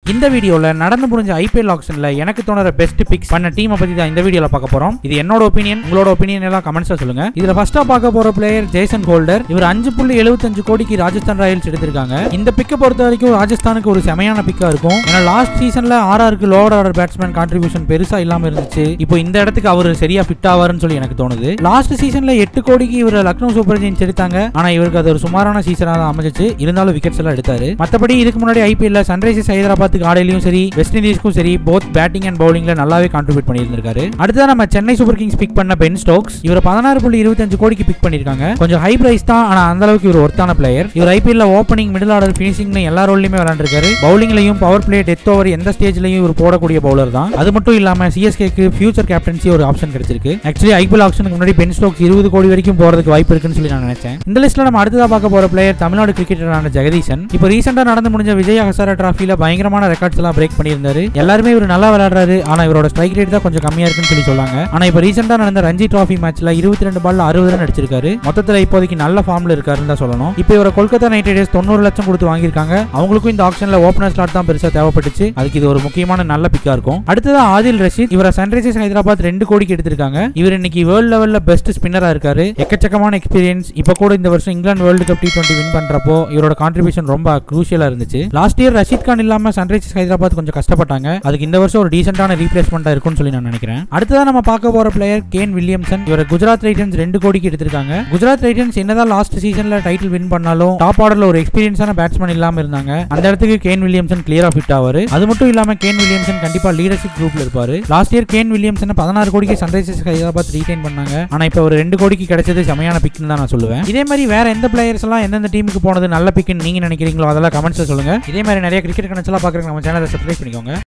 இந்த வீடியோல நடந்து முடிஞ்ச ஐபிஎல் ஆக்ஷன்ல எனக்கு தோணுற பெஸ்ட் பிக்ஸ் பண்ண டீமை பத்தி தான் இந்த வீடியோல பார்க்க போறோம் இது என்னோட ஒப்பீனியன் உங்களோட ஒப்பீனியன் எல்லாம் கமெண்ட்ஸ்ல சொல்லுங்க இதுல ஃபர்ஸ்டா பார்க்க போற பிளேயர் ஜேசன் ஹோல்டர் இவர் அஞ்சு புள்ளி எழுபத்தஞ்சு கோடிக்கு ராஜஸ்தான் ராயல்ஸ் எடுத்திருக்காங்க இந்த பிக்கை பொறுத்த வரைக்கும் ராஜஸ்தானுக்கு ஒரு செமையான பிக்கா இருக்கும் ஏன்னா லாஸ்ட் சீசன்ல ஆர்ஆருக்கு லோவர் ஆர்டர் பேட்ஸ்மேன் கான்ட்ரிபியூஷன் பெருசா இல்லாம இருந்துச்சு இப்போ இந்த இடத்துக்கு அவர் சரியா ஃபிட் ஆவாருன்னு சொல்லி எனக்கு தோணுது லாஸ்ட் சீசன்ல எட்டு கோடிக்கு இவர் லக்னோ சூப்பர் ஜெயின்ஸ் எடுத்தாங்க ஆனா இவருக்கு அது ஒரு சுமாரான சீசனா தான் அமைஞ்சிச்சு இருந்தாலும் விக்கெட்ஸ் எல்லாம் எடுத்தாரு மத்தபடி இதுக்கு முன்னாடி ஐபிஎல்ல சன்ரைசர்ஸ் ஹைதராபாத்துக்கு ஆடையிலும் சரி வெஸ்ட் இண்டீஸ்க்கும் சரி போத் பேட்டிங் அண்ட் பவுலிங்ல நல்லாவே கான்ட்ரிபியூட் பண்ணியிருந்திருக்காரு அடுத்ததா நம்ம சென்னை சூப்பர் கிங்ஸ் பிக் பண்ண பென் ஸ்டோக்ஸ் இவர் பதினாறு புள்ளி இருபத்தஞ்சு கோடிக்கு பிக் பண்ணிருக்காங்க கொஞ்சம் ஹை பிரைஸ் தான் ஆனா அந்த அளவுக்கு இவர் ஒர்த்தான பிளேயர் இவர் ஐபிஎல்ல ஓப்பனிங் மிடில் ஆர்டர் பினிஷிங்னு எல்லா ரோல்லையுமே விளையாண்டுருக்காரு பவுலிங்லையும் பவர் பிளே டெத் ஓவர் எந்த ஸ்டேஜ்லயும் இவர் போடக்கூடிய பவுலர் தான் அது மட்டும் இல்லாம சிஎஸ்கேக்கு ஃபியூச்சர் கேப்டன்சி ஒரு ஆப்ஷன் கிடைச்சிருக்கு ஆக்சுவலி ஐபிஎல் ஆப்ஷனுக்கு முன்னாடி பென் ஸ்டோக்ஸ் இருபது கோடி வரைக்கும் போறதுக்கு வாய்ப்பு இருக்குன்னு சொல்லி நான் நினைச்சேன் இந்த லிஸ்ட்ல நம்ம அடுத்ததா பார்க்க போற பிளேயர் தமிழ்நாடு கிரிக்கெட்டரான ஜெகதீசன் இப்போ ரீசெண்டா நடந்து முடிஞ்ச விஜய் ஹசாரா டிராஃபில பயங்கரமான ரெக்கார்ட்ஸ் எல்லாம் பிரேக் பண்ணியிருந்தாரு எல்லாருமே இவர் நல்லா விளையாடுறாரு ஆனா இவரோட ஸ்ட்ரைக் ரேட் தான் கொஞ்சம் கம்மியா இருக்குன்னு சொல்லி சொன்னாங்க ஆனா இப்போ ரீசெண்டா நடந்த ரஞ்சி டிராஃபி மேட்ச்ல இருபத்தி ரெண்டு பால்ல அறுபது ரன் அடிச்சிருக்காரு மொத்தத்துல இப்போதைக்கு நல்ல ஃபார்ம்ல இருக்காருன்னு தான் சொல்லணும் இப்போ இவரை கொல்கத்தா நைட் ரைடர்ஸ் தொண்ணூறு லட்சம் கொடுத்து வாங்கியிருக்காங்க அவங்களுக்கும் இந்த ஆப்ஷன்ல ஓப்பனர் ஸ்லாட் தான் பெருசா தேவைப்பட்டுச்சு அதுக்கு இது ஒரு முக்கியமான நல்ல பிக்கா இருக்கும் அடுத்ததா ஆதில் ரஷீத் இவரை சன்ரைசர்ஸ் ஹைதராபாத் ரெண்டு கோடிக்கு எடுத்திருக்காங்க இவர் இன்னைக்கு வேர்ல்ட் லெவல்ல பெஸ்ட் ஸ்பின்னரா இருக்காரு எக்கச்சக்கமான எக்ஸ்பீரியன்ஸ் இப்போ கூட இந்த வருஷம் England world cup T twenty win பண்றப்போ இவரோட கான்ட்ரிபியூஷன் ரொம்ப குரூஷியலா இருந்துச்சு லாஸ்ட் இயர் ரஷீத் கான் இல்லாம சன்ரைசர்ஸ் ஹைதராபாத் கொஞ்சம் கஷ்டப்பட்டாங்க அதுக்கு இந்த வருஷம் ஒரு டீசென்டான ரீப்ளேஸ்மெண்டா இருக்கும்னு சொல்லி நான் நினைக்கிறேன் அடுத்ததா நம்ம பார்க்க போற பிளேயர் கேன் வில்லியம்சன் இவர் குஜராத் ரைட்டன்ஸ் ரெண்டு கோடிக்கு எடுத்திருக்காங்க குஜராத் ரைட்டன்ஸ் என்னதான் லாஸ்ட் சீசன்ல டைட்டில் வின் பண்ணாலும் டாப் ஆர்டர்ல ஒரு எக்ஸ்பீரியன்ஸான பேட்ஸ்மேன் இல்லாம இருந்தாங்க அந்த இடத்துக்கு கேன் வில்லியம்சன் கிளியரா ஃபிட் ஆவாரு அது மட்டும் இல்லாம கேன் வில்லியம்சன் கண்டிப்பா லீடர்ஷிப் குரூப்ல இருப்பாரு லாஸ்ட் இயர் கேன் வில்லியம்சன் பதினாறு கோடிக்கு சன்ரைசர்ஸ் ஹைதராபாத் ரீடைன் பண்ணாங்க ஆனா இப்போ ஒரு ரெண்டு கோடிக்கு கிடைச்சது செமையான பிக்னு தான் நான் சொல்லுவேன் இதே மாதிரி வேற எந்த பிளேயர்ஸ் எல்லாம் எந்தெந்த டீமுக்கு போனது நல்ல பிக்னு நீங்க நினைக்கிறீங்களோ அதெல்லாம் கமெண்ட்ஸ்ல சொல்லுங்க இதே மாதிரி நிறைய கிரிக்கெட் கணச்செல்லாம் பாக்குறதுக்கு நம்ம சேனலை சப்ஸ்கிரைப் பண்ணிக்கோங்க